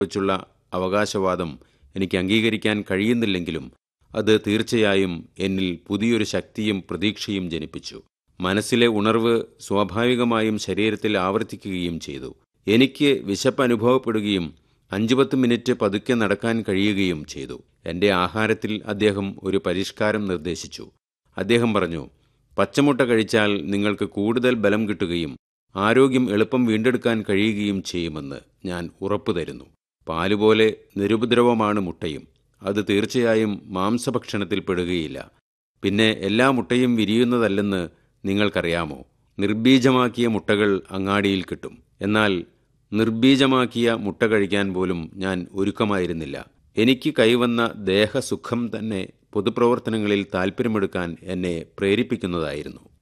കുറിച്ചുള്ള അവകാശവാദം എനിക്ക് അംഗീകരിക്കാൻ കഴിയുന്നില്ലെങ്കിലും അത് തീർച്ചയായും എന്നിൽ പുതിയൊരു ശക്തിയും പ്രതീക്ഷയും ജനിപ്പിച്ചു മനസ്സിലെ ഉണർവ് സ്വാഭാവികമായും ശരീരത്തിൽ ആവർത്തിക്കുകയും ചെയ്തു എനിക്ക് വിശപ്പ് അനുഭവപ്പെടുകയും അഞ്ചു പത്ത് മിനിറ്റ് പതുക്കെ നടക്കാൻ കഴിയുകയും ചെയ്തു എൻ്റെ ആഹാരത്തിൽ അദ്ദേഹം ഒരു പരിഷ്കാരം നിർദ്ദേശിച്ചു അദ്ദേഹം പറഞ്ഞു പച്ചമുട്ട കഴിച്ചാൽ നിങ്ങൾക്ക് കൂടുതൽ ബലം കിട്ടുകയും ആരോഗ്യം എളുപ്പം വീണ്ടെടുക്കാൻ കഴിയുകയും ചെയ്യുമെന്ന് ഞാൻ ഉറപ്പു തരുന്നു പാലുപോലെ നിരുപദ്രവമാണ് മുട്ടയും അത് തീർച്ചയായും മാംസഭക്ഷണത്തിൽ പെടുകയില്ല പിന്നെ എല്ലാ മുട്ടയും വിരിയുന്നതല്ലെന്ന് നിങ്ങൾക്കറിയാമോ നിർബീജമാക്കിയ മുട്ടകൾ അങ്ങാടിയിൽ കിട്ടും എന്നാൽ നിർബീജമാക്കിയ മുട്ട കഴിക്കാൻ പോലും ഞാൻ ഒരുക്കമായിരുന്നില്ല എനിക്ക് കൈവന്ന ദേഹസുഖം തന്നെ പൊതുപ്രവർത്തനങ്ങളിൽ താൽപ്പര്യമെടുക്കാൻ എന്നെ പ്രേരിപ്പിക്കുന്നതായിരുന്നു